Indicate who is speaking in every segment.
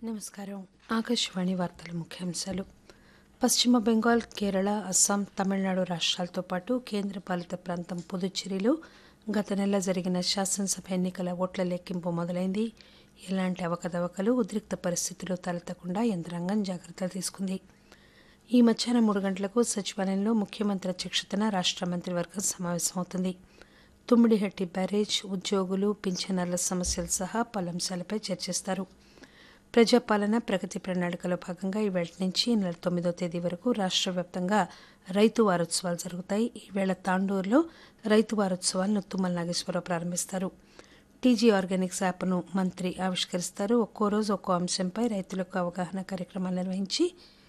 Speaker 1: నమస్కారం ఆకాశవాణి వార్తల ముఖ్యాంశాలు పశ్చిమ బెంగాల్ కేరళ అస్సాం తమిళనాడు రాష్ట్రాలతో పాటు కేంద్రపాలిత ప్రాంతం పుదుచ్చేరిలో గత నెల జరిగిన శాసనసభ ఎన్నికల ఓట్ల లెక్కింపు మొదలైంది ఎలాంటి అవకతవకలు ఉద్రిక్త పరిస్థితులు తలెత్తకుండా యంత్రాంగం జాగ్రత్తలు తీసుకుంది ఈ మధ్యాహ్నం మూడు గంటలకు సచివాలయంలో ముఖ్యమంత్రి అధ్యక్షతన రాష్ట్ర మంత్రివర్గం సమావేశమవుతుంది తుమ్మిడిహట్టి బ్యారేజ్ ఉద్యోగులు పింఛనర్ల సమస్యలు సహా పలు అంశాలపై చర్చిస్తారు ప్రజాపాలన ప్రగతి ప్రణాళికలో భాగంగా ఈవేళ నుంచి ఈ నెల తొమ్మిదో తేదీ వరకు రాష్ట్ర వ్యాప్తంగా రైతు వారోత్సవాలు జరుగుతాయి ఈవేళ తాండూరులో రైతు వారోత్సవాలను తుమ్మల నాగేశ్వరరావు ప్రారంభిస్తారు టీజీ ఆర్గానిక్స్ యాప్ను మంత్రి ఆవిష్కరిస్తారు ఒక్కో రోజు ఒక్కో అంశంపై రైతులకు అవగాహన కార్యక్రమాలు నిర్వహించి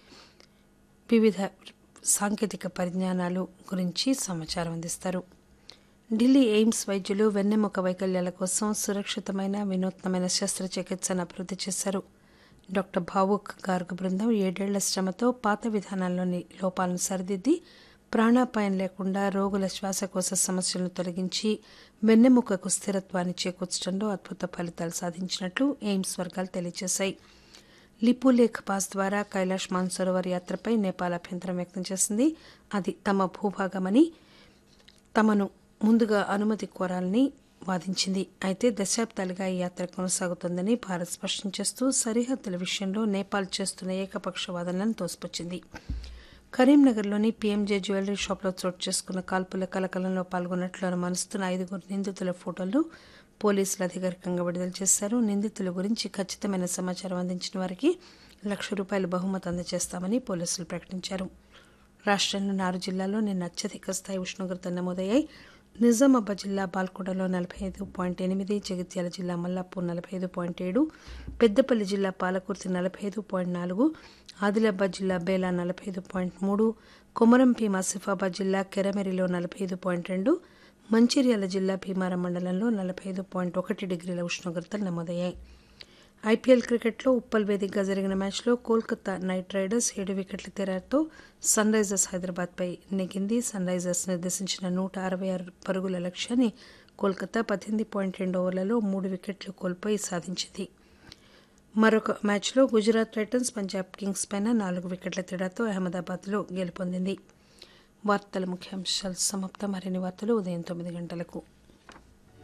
Speaker 1: వివిధ సాంకేతిక పరిజ్ఞానాలు గురించి సమాచారం అందిస్తారు ఢిల్లీ ఎయిమ్స్ వైద్యులు వెన్నెముక వైకల్యాల కోసం సురక్షితమైన వినూత్నమైన శస్త్రచికిత్సను అభివృద్ధి చేశారు డాక్టర్ భావుక్ గార్గ్ బృందం ఏడేళ్ల శ్రమతో పాత విధానాల్లోని లోపాలను సరిదిద్ది ప్రాణాపాయం లేకుండా రోగుల శ్వాసకోశ సమస్యలను తొలగించి వెన్నెముకకు స్థిరత్వాన్ని చేకూర్చడంలో అద్భుత ఫలితాలు సాధించినట్లు ఎయిమ్స్ వర్గాలు తెలియజేశాయి లిపులేఖ్ పాస్ ద్వారా కైలాష్ మాన్సరోవర్ యాత్రపై నేపాల్ అభ్యంతరం వ్యక్తం చేసింది అది తమ భూభాగమని తమను ముందుగా అనుమతి కోరాలని వాదించింది అయితే దశాబ్దాలుగా ఈ యాత్ర కొనసాగుతోందని భారత్ స్పష్టం చేస్తూ సరిహద్దుల విషయంలో నేపాల్ చేస్తున్న ఏకపక్ష వాదనలను తోసిపుచ్చింది కరీంనగర్లోని పీఎంజే జ్యువెలరీ షాప్లో చోటు చేసుకున్న కాల్పుల కలకలంలో పాల్గొన్నట్లు అనుమానిస్తున్న ఐదుగురు నిందితుల ఫోటోలు పోలీసులు అధికారికంగా విడుదల చేశారు నిందితుల గురించి ఖచ్చితమైన సమాచారం అందించిన వారికి లక్ష రూపాయల బహుమతి అందజేస్తామని పోలీసులు ప్రకటించారు రాష్ట్రంలోని ఆరు జిల్లాల్లో నిన్న అత్యధిక స్థాయి ఉష్ణోగ్రత నమోదయ్యాయి నిజామాబాద్ జిల్లా బాల్కొండలో నలభై ఐదు పాయింట్ ఎనిమిది జగిత్యాల జిల్లా మల్లాపూర్ నలభై ఐదు పాయింట్ ఏడు పెద్దపల్లి జిల్లా పాలకుర్తి నలభై ఐదు పాయింట్ నాలుగు ఆదిలాబాద్ జిల్లా బేలా నలభై ఐదు పాయింట్ మూడు కొమరం భీం ఆసిఫాబాద్ జిల్లా కెరమెరిలో నలభై ఐదు పాయింట్ రెండు మంచిర్యాల జిల్లా భీమారం మండలంలో నలభై ఐదు పాయింట్ ఒకటి డిగ్రీల ఉష్ణోగ్రతలు నమోదయ్యాయి ఐపీఎల్ క్రికెట్లో ఉప్పల్ వేదికగా జరిగిన మ్యాచ్లో కోల్కతా నైట్ రైడర్స్ ఏడు వికెట్ల తేడాతో సన్ రైజర్స్ హైదరాబాద్పై నెగ్గింది సన్ రైజర్స్ నిర్దేశించిన నూట అరవై ఆరు పరుగుల లక్ష్యాన్ని కోల్కతా పద్దెనిమిది పాయింట్ రెండు ఓవర్లలో మూడు వికెట్లు కోల్పోయి సాధించింది మరొక మ్యాచ్లో గుజరాత్ టైటన్స్ పంజాబ్ కింగ్స్ పైన నాలుగు వికెట్ల తేడాతో అహ్మదాబాద్లో గెలుపొందింది వార్తల ముఖ్యాంశాలు సమాప్తం మరిన్ని వార్తలు ఉదయం తొమ్మిది గంటలకు